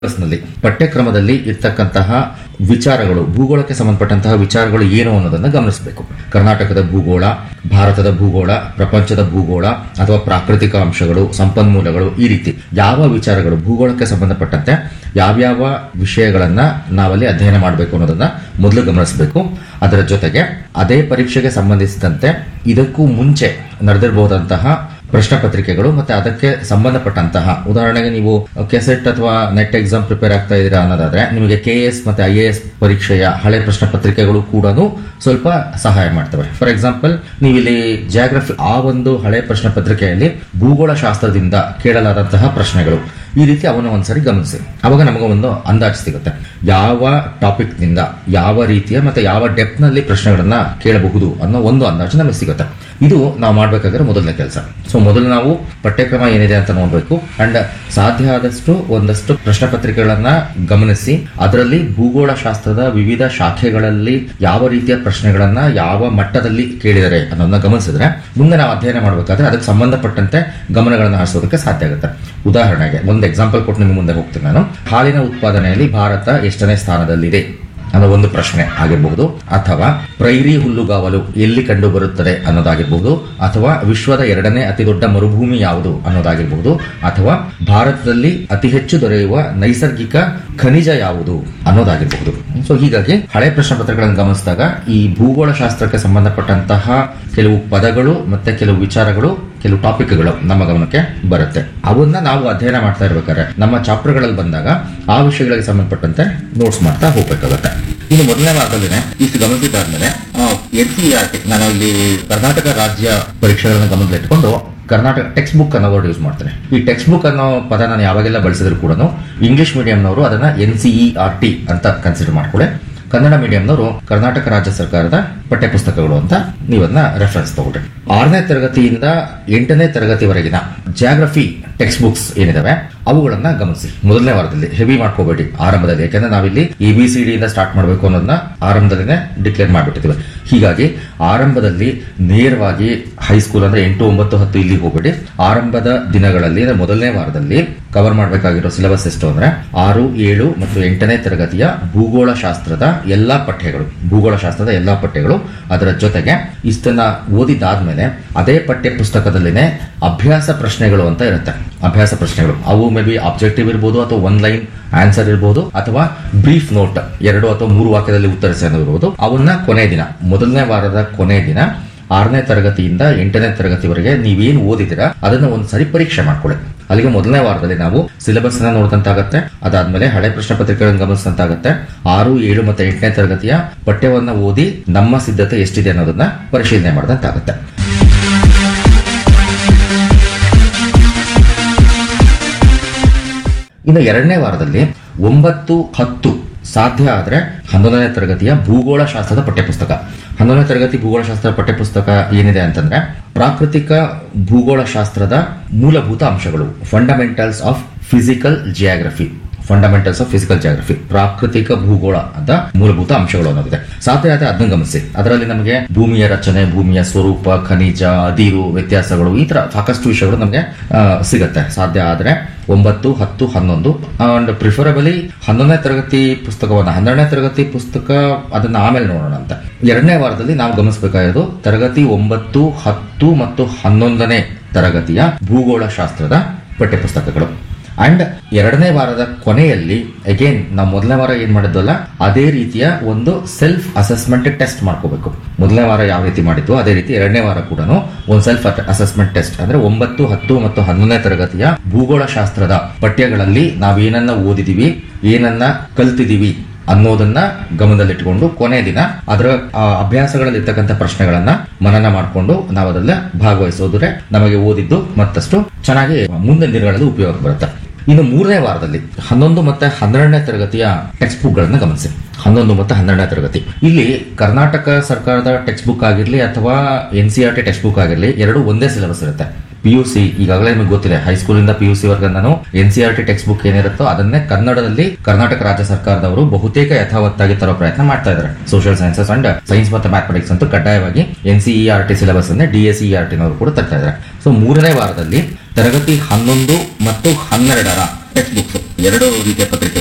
ನಲ್ಲಿ ಪಠ್ಯಕ್ರಮದಲ್ಲಿ ಇರ್ತಕ್ಕಂತಹ ವಿಚಾರಗಳು ಭೂಗೋಳಕ್ಕೆ ಸಂಬಂಧಪಟ್ಟಂತಹ ವಿಚಾರಗಳು ಏನು ಅನ್ನೋದನ್ನ ಗಮನಿಸಬೇಕು ಕರ್ನಾಟಕದ ಭೂಗೋಳ ಭಾರತದ ಭೂಗೋಳ ಪ್ರಪಂಚದ ಭೂಗೋಳ ಅಥವಾ ಪ್ರಾಕೃತಿಕ ಅಂಶಗಳು ಸಂಪನ್ಮೂಲಗಳು ಈ ರೀತಿ ಯಾವ ವಿಚಾರಗಳು ಭೂಗೋಳಕ್ಕೆ ಸಂಬಂಧಪಟ್ಟಂತೆ ಯಾವ್ಯಾವ ವಿಷಯಗಳನ್ನ ನಾವಲ್ಲಿ ಅಧ್ಯಯನ ಮಾಡಬೇಕು ಅನ್ನೋದನ್ನ ಮೊದಲು ಗಮನಿಸಬೇಕು ಅದರ ಜೊತೆಗೆ ಅದೇ ಪರೀಕ್ಷೆಗೆ ಸಂಬಂಧಿಸಿದಂತೆ ಇದಕ್ಕೂ ಮುಂಚೆ ನಡೆದಿರಬಹುದಂತಹ ಪ್ರಶ್ನೆ ಪತ್ರಿಕೆಗಳು ಮತ್ತೆ ಅದಕ್ಕೆ ಸಂಬಂಧಪಟ್ಟಂತಹ ಉದಾಹರಣೆಗೆ ನೀವು ಕೆಸೆಟ್ ಅಥವಾ ನೆಟ್ ಎಕ್ಸಾಮ್ ಪ್ರಿಪೇರ್ ಆಗ್ತಾ ಇದ್ದೀರಾ ಅನ್ನೋದಾದ್ರೆ ನಿಮಗೆ ಕೆ ಎಸ್ ಮತ್ತೆ ಐ ಎ ಎಸ್ ಪರೀಕ್ಷೆಯ ಹಳೆ ಪ್ರಶ್ನೆ ಪತ್ರಿಕೆಗಳು ಕೂಡ ಸ್ವಲ್ಪ ಸಹಾಯ ಮಾಡ್ತವೆ ಫಾರ್ ಎಕ್ಸಾಂಪಲ್ ನೀವು ಇಲ್ಲಿ ಜಿಯಾಗ್ರಫಿ ಆ ಒಂದು ಹಳೆ ಪ್ರಶ್ನೆ ಪತ್ರಿಕೆಯಲ್ಲಿ ಭೂಗೋಳ ಶಾಸ್ತ್ರದಿಂದ ಕೇಳಲಾದಂತಹ ಪ್ರಶ್ನೆಗಳು ಈ ರೀತಿ ಅವನ್ನ ಒಂದ್ಸರಿ ಗಮನಿಸಿ ಅವಾಗ ನಮಗೆ ಒಂದು ಅಂದಾಜು ಸಿಗುತ್ತೆ ಯಾವ ಟಾಪಿಕ್ ನಿಂದ ಯಾವ ರೀತಿಯ ಮತ್ತೆ ಯಾವ ಡೆಪ್ತ್ ನಲ್ಲಿ ಪ್ರಶ್ನೆಗಳನ್ನ ಕೇಳಬಹುದು ಅನ್ನೋ ಒಂದು ಅಂದಾಜು ನಮಗೆ ಸಿಗುತ್ತೆ ಇದು ನಾವು ಮಾಡ್ಬೇಕಾದ್ರೆ ಮೊದಲನೇ ಕೆಲಸ ಸೊ ಮೊದಲು ನಾವು ಪಠ್ಯಕ್ರಮ ಏನಿದೆ ಅಂತ ನೋಡ್ಬೇಕು ಅಂಡ್ ಸಾಧ್ಯ ಆದಷ್ಟು ಒಂದಷ್ಟು ಪ್ರಶ್ನೆ ಪತ್ರಿಕೆಗಳನ್ನ ಗಮನಿಸಿ ಅದರಲ್ಲಿ ಭೂಗೋಳ ಶಾಸ್ತ್ರದ ವಿವಿಧ ಶಾಖೆಗಳಲ್ಲಿ ಯಾವ ರೀತಿಯ ಪ್ರಶ್ನೆಗಳನ್ನ ಯಾವ ಮಟ್ಟದಲ್ಲಿ ಕೇಳಿದರೆ ಅನ್ನೋದನ್ನ ಗಮನಿಸಿದ್ರೆ ಮುಂದೆ ನಾವು ಅಧ್ಯಯನ ಮಾಡಬೇಕಾದ್ರೆ ಅದಕ್ಕೆ ಸಂಬಂಧಪಟ್ಟಂತೆ ಗಮನಗಳನ್ನು ಹರಿಸೋದಕ್ಕೆ ಸಾಧ್ಯ ಆಗುತ್ತೆ ಉದಾಹರಣೆಗೆ ಒಂದು ಎಕ್ಸಾಂಪಲ್ ಕೊಟ್ಟು ನಿಮ್ಮ ಮುಂದೆ ಹೋಗ್ತೀನಿ ನಾನು ಹಾಲಿನ ಉತ್ಪಾದನೆಯಲ್ಲಿ ಭಾರತ ಎಷ್ಟನೇ ಸ್ಥಾನದಲ್ಲಿದೆ ಅನ್ನೋ ಒಂದು ಪ್ರಶ್ನೆ ಆಗಿರಬಹುದು ಅಥವಾ ಪ್ರೈರಿ ಹುಲ್ಲುಗಾವಲು ಎಲ್ಲಿ ಕಂಡು ಬರುತ್ತದೆ ಅನ್ನೋದಾಗಿರ್ಬಹುದು ಅಥವಾ ವಿಶ್ವದ ಎರಡನೇ ಅತಿ ದೊಡ್ಡ ಮರುಭೂಮಿ ಯಾವುದು ಅನ್ನೋದಾಗಿರ್ಬಹುದು ಅಥವಾ ಭಾರತದಲ್ಲಿ ಅತಿ ಹೆಚ್ಚು ದೊರೆಯುವ ನೈಸರ್ಗಿಕ ಖನಿಜ ಯಾವುದು ಅನ್ನೋದಾಗಿರಬಹುದು ಸೊ ಹೀಗಾಗಿ ಹಳೆ ಪ್ರಶ್ನೆ ಪತ್ರಗಳನ್ನು ಗಮನಿಸಿದಾಗ ಈ ಭೂಗೋಳ ಶಾಸ್ತ್ರಕ್ಕೆ ಸಂಬಂಧಪಟ್ಟಂತಹ ಕೆಲವು ಪದಗಳು ಮತ್ತೆ ಕೆಲವು ವಿಚಾರಗಳು ಕೆಲವು ಟಾಪಿಕ್ಗಳು ನಮ್ಮ ಗಮನಕ್ಕೆ ಬರುತ್ತೆ ಅವನ್ನ ನಾವು ಅಧ್ಯಯನ ಮಾಡ್ತಾ ಇರ್ಬೇಕಾದ್ರೆ ನಮ್ಮ ಚಾಪ್ಟರ್ಗಳಲ್ಲಿ ಬಂದಾಗ ಆ ವಿಷಯಗಳಿಗೆ ಸಂಬಂಧಪಟ್ಟಂತೆ ನೋಟ್ಸ್ ಮಾಡ್ತಾ ಹೋಗ್ಬೇಕಾಗತ್ತೆ ಇನ್ನು ಮೊದಲನೇ ಭಾಗದಲ್ಲಿನೇ ಇಷ್ಟು ಗಮನಿಸಿದ್ದಾದ್ಮೇಲೆ ಎನ್ ಸಿ ಆರ್ ಟಿ ನಾನು ಇಲ್ಲಿ ಕರ್ನಾಟಕ ರಾಜ್ಯ ಪರೀಕ್ಷೆಗಳನ್ನ ಗಮನದಲ್ಲಿಟ್ಕೊಂಡು ಕರ್ನಾಟಕ ಟೆಕ್ಸ್ಟ್ ಬುಕ್ ಅನ್ನೋ ವರ್ಡ್ ಯೂಸ್ ಮಾಡ್ತೇನೆ ಈ ಟೆಕ್ಸ್ಟ್ ಬುಕ್ ಅನ್ನೋ ಪದ ನಾನು ಯಾವಾಗೆಲ್ಲ ಬಳಸಿದ್ರು ಕೂಡ ಇಂಗ್ಲಿಷ್ ಮೀಡಿಯಂನವರು ಅದನ್ನ ಎನ್ ಸಿಇ ಆರ್ ಟಿ ಅಂತ ಕನ್ಸಿಡರ್ ಮಾಡ್ಕೊಳ್ಳಿ ಕನ್ನಡ ಮೀಡಿಯಂನವರು ಕರ್ನಾಟಕ ರಾಜ್ಯ ಸರ್ಕಾರದ ಪಠ್ಯಪುಸ್ತಕಗಳು ಅಂತ ನೀವನ್ನ ರೆಫರೆನ್ಸ್ ತಗೊಳ್ರಿ ಆರನೇ ತರಗತಿಯಿಂದ ಎಂಟನೇ ತರಗತಿವರೆಗಿನ ಜಿಯಾಗ್ರಫಿ ಟೆಕ್ಸ್ಟ್ ಬುಕ್ಸ್ ಏನಿದಾವೆ ಅವುಗಳನ್ನ ಗಮನಿಸಿ ಮೊದಲನೇ ವಾರದಲ್ಲಿ ಹೆವಿ ಮಾಡ್ಕೋಬೇಡಿ ಆರಂಭದಲ್ಲಿ ಯಾಕಂದ್ರೆ ನಾವಿಲ್ಲಿ ಎ ಬಿ ಸಿ ಡಿ ಇಂದ ಸ್ಟಾರ್ಟ್ ಮಾಡಬೇಕು ಅನ್ನೋದನ್ನ ಆರಂಭದಲ್ಲಿನೇ ಡಿಕ್ಲೇರ್ ಮಾಡ್ಬಿಟ್ಟಿದ್ದೀವಿ ಹೀಗಾಗಿ ಆರಂಭದಲ್ಲಿ ನೇರವಾಗಿ ಹೈಸ್ಕೂಲ್ ಅಂದ್ರೆ ಎಂಟು ಒಂಬತ್ತು ಹತ್ತು ಇಲ್ಲಿಗೆ ಹೋಗ್ಬೇಡಿ ಆರಂಭದ ದಿನಗಳಲ್ಲಿ ಅಂದ್ರೆ ಮೊದಲನೇ ವಾರದಲ್ಲಿ ಕವರ್ ಮಾಡಬೇಕಾಗಿರೋ ಸಿಲೆಬಸ್ ಎಷ್ಟು ಅಂದ್ರೆ ಆರು ಏಳು ಮತ್ತು ಎಂಟನೇ ತರಗತಿಯ ಭೂಗೋಳ ಶಾಸ್ತ್ರದ ಎಲ್ಲಾ ಪಠ್ಯಗಳು ಭೂಗೋಳ ಶಾಸ್ತ್ರದ ಎಲ್ಲಾ ಪಠ್ಯಗಳು ಅದರ ಜೊತೆಗೆ ಇಷ್ಟನ್ನ ಓದಿದಾದ್ಮೇಲೆ ಅದೇ ಪಠ್ಯ ಪುಸ್ತಕದಲ್ಲಿನೇ ಅಭ್ಯಾಸ ಪ್ರಶ್ನೆಗಳು ಅಂತ ಇರುತ್ತೆ ಅಭ್ಯಾಸ ಪ್ರಶ್ನೆಗಳು ಅವು ಮೇ ಬಿ ಆಬ್ಜೆಕ್ಟಿವ್ ಇರ್ಬೋದು ಅಥವಾ ಒನ್ ಲೈನ್ ಆನ್ಸರ್ ಇರ್ಬೋದು ಅಥವಾ ಬ್ರೀಫ್ ನೋಟ್ ಎರಡು ಅಥವಾ ಮೂರು ವಾಕ್ಯದಲ್ಲಿ ಉತ್ತರಿಸಿ ಅನ್ನೋದಿರ್ಬೋದು ಅವನ್ನ ಕೊನೆ ದಿನ ಮೊದಲನೇ ವಾರದ ಕೊನೆ ದಿನ ಆರನೇ ತರಗತಿಯಿಂದ ಎಂಟನೇ ತರಗತಿವರೆಗೆ ನೀವೇನು ಓದಿದಿರಾ ಅದನ್ನ ಒಂದು ಸರಿ ಪರೀಕ್ಷೆ ಮಾಡ್ಕೊಳ್ಳಿ ಅಲ್ಲಿಗೆ ಮೊದಲನೇ ವಾರದಲ್ಲಿ ನಾವು ಸಿಲೆಬಸ್ ಅನ್ನ ನೋಡಿದಂತಾಗತ್ತೆ ಅದಾದ್ಮೇಲೆ ಹಳೆ ಪ್ರಶ್ನೆ ಪತ್ರಿಕೆಗಳನ್ನು ಗಮನಿಸಿದಂತಾಗತ್ತೆ ಆರು ಏಳು ಮತ್ತೆ ಎಂಟನೇ ತರಗತಿಯ ಪಠ್ಯವನ್ನ ಓದಿ ನಮ್ಮ ಸಿದ್ಧತೆ ಎಷ್ಟಿದೆ ಅನ್ನೋದನ್ನ ಪರಿಶೀಲನೆ ಮಾಡಿದಂತಾಗತ್ತೆ ಇನ್ನು ಎರಡನೇ ವಾರದಲ್ಲಿ ಒಂಬತ್ತು ಹತ್ತು ಸಾಧ್ಯ ಆದ್ರೆ ಹನ್ನೊಂದನೇ ತರಗತಿಯ ಭೂಗೋಳ ಶಾಸ್ತ್ರದ ಪಠ್ಯಪುಸ್ತಕ ಹನ್ನೊಂದನೇ ತರಗತಿ ಭೂಗೋಳ ಶಾಸ್ತ್ರ ಪಠ್ಯಪುಸ್ತಕ ಏನಿದೆ ಅಂತಂದ್ರೆ ಪ್ರಾಕೃತಿಕ ಭೂಗೋಳ ಶಾಸ್ತ್ರದ ಮೂಲಭೂತ ಅಂಶಗಳು fundamentals of physical geography fundamentals of physical geography ಪ್ರಾಕೃತಿಕ ಭೂಗೋಳ ಅಂತ ಮೂಲಭೂತ ಅಂಶಗಳು ಅನ್ನೋದಿದೆ ಸಾಧ್ಯ ಆದ್ರೆ ಅದನ್ನ ಗಮನಿಸಿ ಅದರಲ್ಲಿ ನಮಗೆ ಭೂಮಿಯ ರಚನೆ ಭೂಮಿಯ ಸ್ವರೂಪ ಖನಿಜ ಅದಿರು ವ್ಯತ್ಯಾಸಗಳು ಈ ತರ ಸಾಕಷ್ಟು ವಿಷಯಗಳು ನಮಗೆ ಆ, ಸಿಗತ್ತೆ ಸಾಧ್ಯ ಆದ್ರೆ ಒಂಬತ್ತು ಹತ್ತು ಹನ್ನೊಂದು ಅಂಡ್ ಪ್ರಿಫರಬಲಿ ಹನ್ನೊಂದನೇ ತರಗತಿ ಪುಸ್ತಕವನ್ನ ಹನ್ನೆರಡನೇ ತರಗತಿ ಪುಸ್ತಕ ಅದನ್ನ ಆಮೇಲೆ ನೋಡೋಣ ಅಂತ ಎರಡನೇ ವಾರದಲ್ಲಿ ನಾವು ಗಮನಿಸಬೇಕಾಗಿರೋದು ತರಗತಿ ಒಂಬತ್ತು ಹತ್ತು ಮತ್ತು ಹನ್ನೊಂದನೇ ತರಗತಿಯ ಭೂಗೋಳ ಶಾಸ್ತ್ರದ ಪಠ್ಯಪುಸ್ತಕಗಳು ಅಂಡ್ ಎರಡನೇ ವಾರದ ಕೊನೆಯಲ್ಲಿ ಅಗೇನ್ ನಾವು ಮೊದಲನೇ ವಾರ ಏನ್ ಮಾಡಿದ್ವಲ್ಲ ಅದೇ ರೀತಿಯ ಒಂದು ಸೆಲ್ಫ್ ಅಸೆಸ್ಮೆಂಟ್ ಟೆಸ್ಟ್ ಮಾಡ್ಕೋಬೇಕು ಮೊದಲನೇ ವಾರ ಯಾವ ರೀತಿ ಮಾಡಿದ್ವು ಅದೇ ರೀತಿ ಎರಡನೇ ವಾರ ಕೂಡ ಒಂದು ಸೆಲ್ಫ್ ಅಸೆಸ್ಮೆಂಟ್ ಟೆಸ್ಟ್ ಅಂದ್ರೆ ಒಂಬತ್ತು ಹತ್ತು ಮತ್ತು ಹನ್ನೊಂದನೇ ತರಗತಿಯ ಭೂಗೋಳ ಶಾಸ್ತ್ರದ ಪಠ್ಯಗಳಲ್ಲಿ ನಾವೇನನ್ನ ಓದಿದೀವಿ ಏನನ್ನ ಕಲ್ತಿದೀವಿ ಅನ್ನೋದನ್ನ ಗಮನದಲ್ಲಿಟ್ಟುಕೊಂಡು ಕೊನೆ ದಿನ ಅದರ ಆ, ಅಭ್ಯಾಸಗಳಲ್ಲಿ ಇರ್ತಕ್ಕಂಥ ಪ್ರಶ್ನೆಗಳನ್ನ ಮನನ ಮಾಡಿಕೊಂಡು ನಾವು ಅದರಲ್ಲಿ ಭಾಗವಹಿಸೋದ್ರೆ ನಮಗೆ ಓದಿದ್ದು ಮತ್ತಷ್ಟು ಚೆನ್ನಾಗಿ ಮುಂದಿನ ದಿನಗಳಲ್ಲಿ ಉಪಯೋಗ ಬರುತ್ತೆ ಇನ್ನು ಮೂರನೇ ವಾರದಲ್ಲಿ ಹನ್ನೊಂದು ಮತ್ತೆ ಹನ್ನೆರಡನೇ ತರಗತಿಯ ಟೆಕ್ಸ್ಟ್ ಬುಕ್ ಗಳನ್ನ ಗಮನಿಸಿ ಹನ್ನೊಂದು ಮತ್ತು ಹನ್ನೆರಡನೇ ತರಗತಿ ಇಲ್ಲಿ ಕರ್ನಾಟಕ ಸರ್ಕಾರದ ಟೆಕ್ಸ್ಟ್ ಬುಕ್ ಆಗಿರ್ಲಿ ಅಥವಾ N C R T textbook ಆಗಿರ್ಲಿ ಎರಡು ಒಂದೇ ಸಿಲೆಬಸ್ ಇರುತ್ತೆ ಪಿ ಯು ಸಿ ಈಗಾಗಲೇ ನಿಮಗೆ ಗೊತ್ತಿದೆ ಹೈಸ್ಕೂಲಿಂದ ಪಿ ಯು ಸಿ ವರ್ಗ ನಾನು N C R T textbook ಏನಿರುತ್ತೋ ಅದನ್ನೇ ಕನ್ನಡದಲ್ಲಿ ಕರ್ನಾಟಕ ರಾಜ್ಯ ಸರ್ಕಾರದವರು ಬಹುತೇಕ ಯಥಾವತ್ತಾಗಿ ತರೋ ಪ್ರಯತ್ನ ಮಾಡ್ತಾ ಇದ್ದಾರೆ ಸೋಷಿಯಲ್ ಸೈನ್ಸಸ್ ಅಂಡ್ ಸೈನ್ಸ್ ಮತ್ತು ಮ್ಯಾಥಮೆಟಿಕ್ಸ್ ಅಂತೂ ಕಡ್ಡಾಯವಾಗಿ N C E R T syllabus ಅನ್ನೇ ಡಿ ಎಸ್ ಇ ಆರ್ ಟಿನವರು ಕೂಡ ತರ್ತಾ ಇದ್ದಾರೆ ಸೊ ಮೂರನೇ ವಾರದಲ್ಲಿ ತರಗತಿ ಹನ್ನೊಂದು ಮತ್ತು ಹನ್ನೆರಡರ ಟೆಕ್ಸ್ಟ್ ಬುಕ್ಸ್ ಎರಡು ರೀತಿಯ ಪತ್ರಿಕೆ